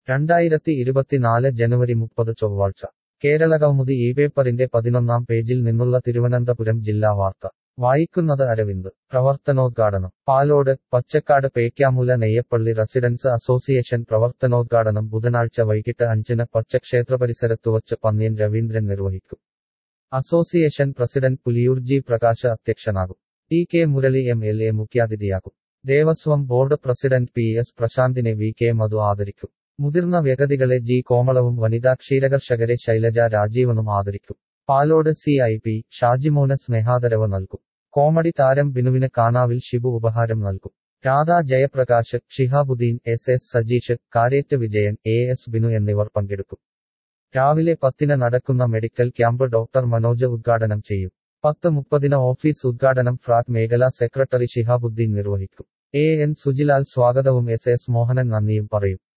രണ്ടായിരത്തി ഇരുപത്തിനാല് ജനുവരി മുപ്പത് ചൊവ്വാഴ്ച കേരള കൗമുദി ഈ പേപ്പറിന്റെ പതിനൊന്നാം പേജിൽ നിന്നുള്ള തിരുവനന്തപുരം ജില്ലാ വാർത്ത വായിക്കുന്നത് അരവിന്ദ് പ്രവർത്തനോദ്ഘാടനം പാലോട് പച്ചക്കാട് പേക്കാമൂല നെയ്യപ്പള്ളി റെസിഡൻസ് അസോസിയേഷൻ പ്രവർത്തനോദ്ഘാടനം ബുധനാഴ്ച വൈകിട്ട് അഞ്ചിന് പച്ചക്ഷേത്രപരിസരത്തുവച്ച് പന്ന്യൻ രവീന്ദ്രൻ നിർവഹിക്കും association president Puliyoor G Prakash അധ്യക്ഷനാകും T K Murali M L A മുഖ്യാതിഥിയാകും Devaswom board president P S പ്രശാന്തിനെ വി കെ മധു ആദരിക്കും മുതിർന്ന വ്യക്തികളെ ജി കോമളവും വനിതാ ക്ഷീരകർഷകരെ ശൈലജ രാജീവനും ആദരിക്കും പാലോട് സി ഐ പി ഷാജിമോന് സ്നേഹാദരവ് നൽകും കോമഡി താരം ബിനുവിന് കാനാവിൽ ഷിബു ഉപഹാരം നൽകും Radha Jayaprakash Shihabuddin S S Sajeesh Karet Vijayan A S Binu എന്നിവർ പങ്കെടുക്കും രാവിലെ പത്തിന് നടക്കുന്ന മെഡിക്കൽ ക്യാമ്പ് ഡോക്ടർ മനോജ് ഉദ്ഘാടനം ചെയ്യും പത്ത് മുപ്പതിന് ഓഫീസ് ഉദ്ഘാടനം ഫ്രാക് മേഖലാ സെക്രട്ടറി ഷിഹാബുദ്ദീൻ നിർവഹിക്കും എ എൻ സുജിലാൽ സ്വാഗതവും എസ് എസ് മോഹനൻ നന്ദിയും പറയും